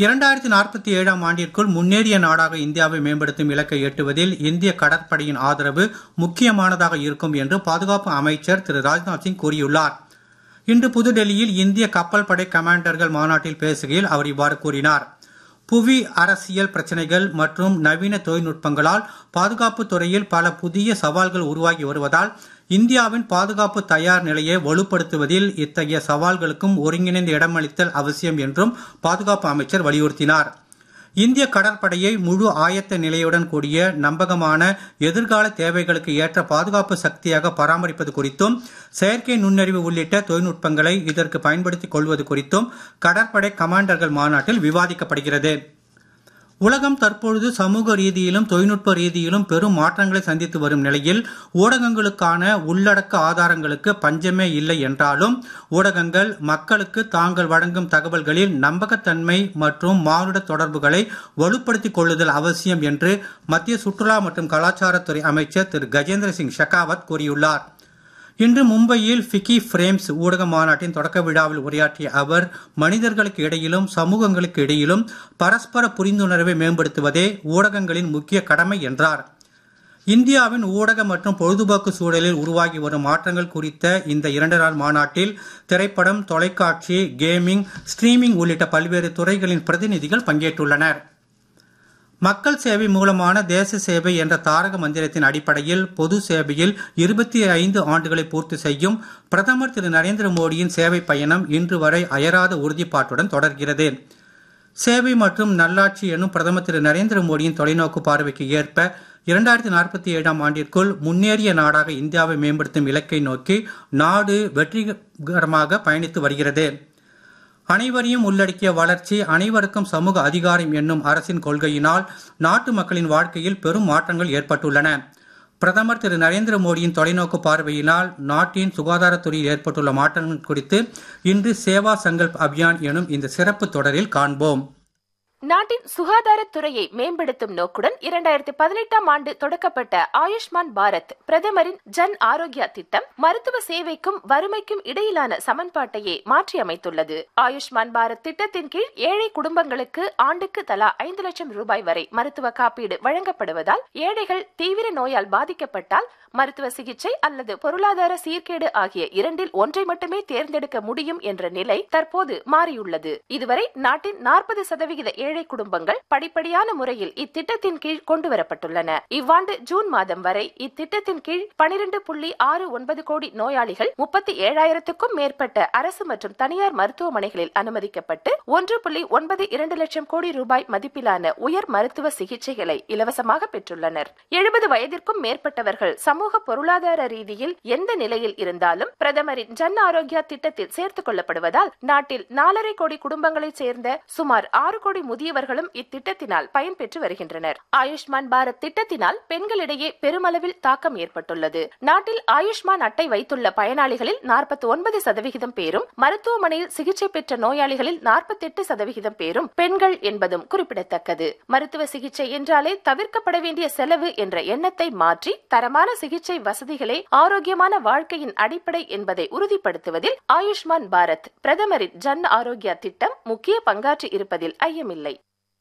இரண்டாயிரத்தி நாற்பத்தி ஏழாம் ஆண்டிற்குள் முன்னேறிய நாடாக இந்தியாவை மேம்படுத்தும் இலக்கை எட்டுவதில் இந்திய கடற்படையின் ஆதரவு முக்கியமானதாக இருக்கும் என்று பாதுகாப்பு அமைச்சர் திரு ராஜ்நாத் சிங் கூறியுள்ளார் இன்று புதுடெல்லியில் இந்திய கப்பல் படை கமாண்டர்கள் மாநாட்டில் பேசுகையில் அவர் இவ்வாறு கூறினார் புவி அரசியல் பிரச்சனைகள் மற்றும் நவீன தொழில்நுட்பங்களால் பாதுகாப்பு துறையில் பல புதிய சவால்கள் உருவாகி வருவதால் இந்தியாவின் பாதுகாப்பு தயார் நிலையை வலுப்படுத்துவதில் இத்தகைய சவால்களுக்கும் ஒருங்கிணைந்த இடமளித்தல் அவசியம் என்றும் பாதுகாப்பு அமைச்சர் வலியுறுத்தினார் இந்திய கடற்படையை முழு ஆயத்த நிலையுடன் கூடிய நம்பகமான எதிர்கால தேவைகளுக்கு ஏற்ற பாதுகாப்பு சக்தியாக பராமரிப்பது குறித்தும் செயற்கை நுண்ணறிவு உள்ளிட்ட தொழில்நுட்பங்களை இதற்கு பயன்படுத்திக் கொள்வது குறித்தும் கடற்படை கமாண்டர்கள் மாநாட்டில் விவாதிக்கப்படுகிறது உலகம் தற்பொழுது சமூக ரீதியிலும் தொழில்நுட்ப ரீதியிலும் பெரும் மாற்றங்களை சந்தித்து வரும் நிலையில் ஊடகங்களுக்கான உள்ளடக்க ஆதாரங்களுக்கு பஞ்சமே இல்லை என்றாலும் ஊடகங்கள் மக்களுக்கு தாங்கள் வழங்கும் தகவல்களில் நம்பகத்தன்மை மற்றும் மானுட தொடர்புகளை வலுப்படுத்திக் கொள்ளுதல் அவசியம் என்று மத்திய சுற்றுலா மற்றும் கலாச்சாரத்துறை அமைச்சர் திரு கஜேந்திர சிங் ஷெகாவத் கூறியுள்ளார் இன்று மும்பையில் ஃபிக்கி ஃப்ரேம்ஸ் ஊடக மாநாட்டின் தொடக்க விழாவில் உரையாற்றிய அவர் மனிதர்களுக்கு இடையிலும் சமூகங்களுக்கு இடையிலும் பரஸ்பர புரிந்துணர்வை மேம்படுத்துவதே ஊடகங்களின் முக்கிய கடமை என்றார் இந்தியாவின் ஊடக மற்றும் பொழுதுபோக்கு சூழலில் உருவாகி வரும் மாற்றங்கள் குறித்த இந்த இரண்டு நாள் மாநாட்டில் திரைப்படம் தொலைக்காட்சி கேமிங் ஸ்ட்ரீமிங் உள்ளிட்ட பல்வேறு துறைகளின் பிரதிநிதிகள் பங்கேற்றுள்ளனர் மக்கள் சேவை மூலமான தேச சேவை என்ற தாரக மந்திரத்தின் அடிப்படையில் பொது சேவையில் இருபத்தி ஐந்து ஆண்டுகளை பூர்த்தி செய்யும் பிரதமர் திரு நரேந்திர மோடியின் சேவை பயணம் இன்று வரை அயராத உறுதிப்பாட்டுடன் தொடர்கிறது சேவை மற்றும் நல்லாட்சி எனும் பிரதமர் திரு நரேந்திர மோடியின் தொலைநோக்கு பார்வைக்கு ஏற்ப இரண்டாயிரத்தி நாற்பத்தி ஏழாம் ஆண்டிற்குள் முன்னேறிய நாடாக இந்தியாவை மேம்படுத்தும் இலக்கை நோக்கி நாடு வெற்றிகரமாக பயணித்து வருகிறது அனைவரையும் உள்ளடக்கிய வளர்ச்சி அனைவருக்கும் சமூக அதிகாரம் என்னும் அரசின் கொள்கையினால் நாட்டு மக்களின் வாழ்க்கையில் பெரும் மாற்றங்கள் ஏற்பட்டுள்ளன பிரதமர் திரு நரேந்திர மோடியின் தொலைநோக்கு பார்வையினால் நாட்டின் சுகாதாரத்துறையில் ஏற்பட்டுள்ள மாற்றங்கள் குறித்து இன்று சேவா சங்கல்ப் அபியான் எனும் இந்த சிறப்பு தொடரில் காண்போம் நாட்டின் சுகாதாரத்துறையை மேம்படுத்தும் நோக்குடன் இரண்டாயிரத்தி பதினெட்டாம் ஆண்டு தொடக்கப்பட்ட ஆயுஷ்மான் பாரத் பிரதமரின் ஜன் ஆரோக்கியா திட்டம் மருத்துவ சேவைக்கும் வறுமைக்கும் இடையிலான சமன்பாட்டையே மாற்றி அமைத்துள்ளது ஆயுஷ்மான் பாரத் திட்டத்தின் கீழ் ஏழை குடும்பங்களுக்கு ஆண்டுக்கு தலா ஐந்து லட்சம் ரூபாய் வரை மருத்துவ காப்பீடு வழங்கப்படுவதால் ஏழைகள் தீவிர நோயால் பாதிக்கப்பட்டால் மருத்துவ சிகிச்சை அல்லது பொருளாதார சீர்கேடு ஆகிய இரண்டில் ஒன்றை மட்டுமே தேர்ந்தெடுக்க முடியும் என்ற நிலை தற்போது மாறியுள்ளது இதுவரை நாட்டின் நாற்பது சதவிகித ஏழை குடும்பங்கள் படிப்படியான முறையில் இத்திட்டத்தின் கீழ் கொண்டு வரப்பட்டுள்ளன இவ்வாண்டு ஜூன் மாதம் வரை இத்திட்டத்தின் கீழ் பனிரெண்டு புள்ளி ஆறு ஒன்பது கோடி நோயாளிகள் முப்பத்தி ஏழாயிரத்துக்கும் மேற்பட்ட அரசு மற்றும் தனியார் மருத்துவமனைகளில் அனுமதிக்கப்பட்டு ஒன்று புள்ளி ஒன்பது இரண்டு லட்சம் கோடி ரூபாய் மதிப்பிலான உயர் மருத்துவ சிகிச்சைகளை இலவசமாக பெற்றுள்ளனர் எழுபது வயதிற்கும் மேற்பட்டவர்கள் சமூக பொருளாதார ரீதியில் எந்த நிலையில் இருந்தாலும் பிரதமரின் ஜன் ஆரோக்கியா திட்டத்தில் சேர்த்துக் கொள்ளப்படுவதால் நாட்டில் நாலரை கோடி குடும்பங்களைச் சேர்ந்த சுமார் ஆறு கோடி முதியவர்களும் இத்திட்டத்தினால் பயன்பெற்று வருகின்றனர் ஆயுஷ்மான் பாரத் திட்டத்தினால் பெண்களிடையே பெருமளவில் தாக்கம் ஏற்பட்டுள்ளது நாட்டில் ஆயுஷ்மான் அட்டை வைத்துள்ள பயனாளிகளில் நாற்பத்தி ஒன்பது சதவிகிதம் பேரும் மருத்துவமனையில் சிகிச்சை பெற்ற நோயாளிகளில் நாற்பத்தி எட்டு சதவிகிதம் பேரும் பெண்கள் என்பதும் குறிப்பிடத்தக்கது மருத்துவ சிகிச்சை என்றாலே தவிர்க்கப்பட வேண்டிய செலவு என்ற எண்ணத்தை மாற்றி தரமான சிகிச்சை வசதிகளே ஆரோக்கியமான வாழ்க்கையின் அடிப்படை என்பதை உறுதிப்படுத்துவதில் ஆயுஷ்மான் பாரத் பிரதமரின் ஜன் ஆரோக்கியா திட்டம் முக்கிய பங்காற்றி இருப்பதில் ஐயமில்லை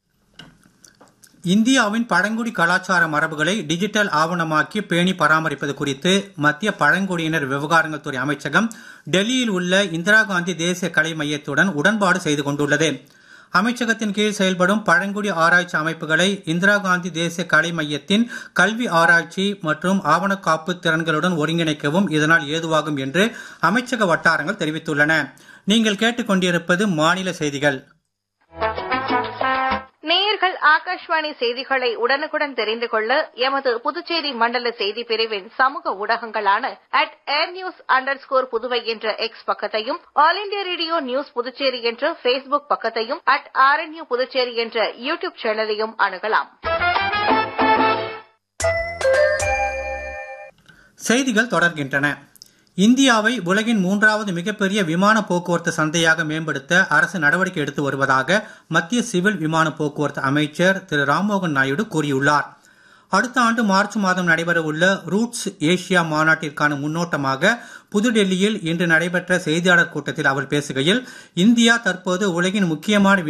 இந்தியாவின் பழங்குடி கலாச்சார மரபுகளை டிஜிட்டல் ஆவணமாக்கி பேணி பராமரிப்பது குறித்து மத்திய பழங்குடியினர் விவகாரங்கள் துறை அமைச்சகம் டெல்லியில் உள்ள இந்திரா காந்தி தேசிய கலை மையத்துடன் உடன்பாடு செய்து கொண்டுள்ளது அமைச்சகத்தின் கீழ் செயல்படும் பழங்குடி ஆராய்ச்சி அமைப்புகளை இந்திரா காந்தி தேசிய கலை மையத்தின் கல்வி ஆராய்ச்சி மற்றும் ஆவணக்காப்பு திறன்களுடன் ஒருங்கிணைக்கவும் இதனால் ஏதுவாகும் என்று அமைச்சக வட்டாரங்கள் தெரிவித்துள்ளன நீங்கள் கேட்டுக்கொண்டிருப்பது மாநில செய்திகள் நேயர்கள் ஆகாஷ்வாணி செய்திகளை உடனுக்குடன் தெரிந்து கொள்ள எமது புதுச்சேரி மண்டல செய்தி பிரிவின் சமூக ஊடகங்களான at AIR news underscore Puduvai என்ற எக்ஸ் பக்கத்தையும் all India radio news Puducherry என்ற பேஸ்புக் பக்கத்தையும் அட் ஆர்என்யூ புதுச்சேரி என்ற யூ டியூப் சேனலையும் அணுகலாம் செய்திகள் தொடர்கின்றன இந்தியாவை உலகின் மூன்றாவது மிகப்பெரிய விமான போக்குவரத்து சந்தையாக மேம்படுத்த அரசு நடவடிக்கை எடுத்து வருவதாக மத்திய சிவில் விமான போக்குவரத்து அமைச்சர் திரு ராம்மோகன் நாயுடு கூறியுள்ளார் அடுத்த ஆண்டு மார்ச் மாதம் நடைபெறவுள்ள ரூட்ஸ் ஏசியா மாநாட்டிற்கான முன்னோட்டமாக புதுடெல்லியில் இன்று நடைபெற்ற செய்தியாளர் கூட்டத்தில் அவர் பேசுகையில் இந்தியா தற்போது உலகின் முக்கியமான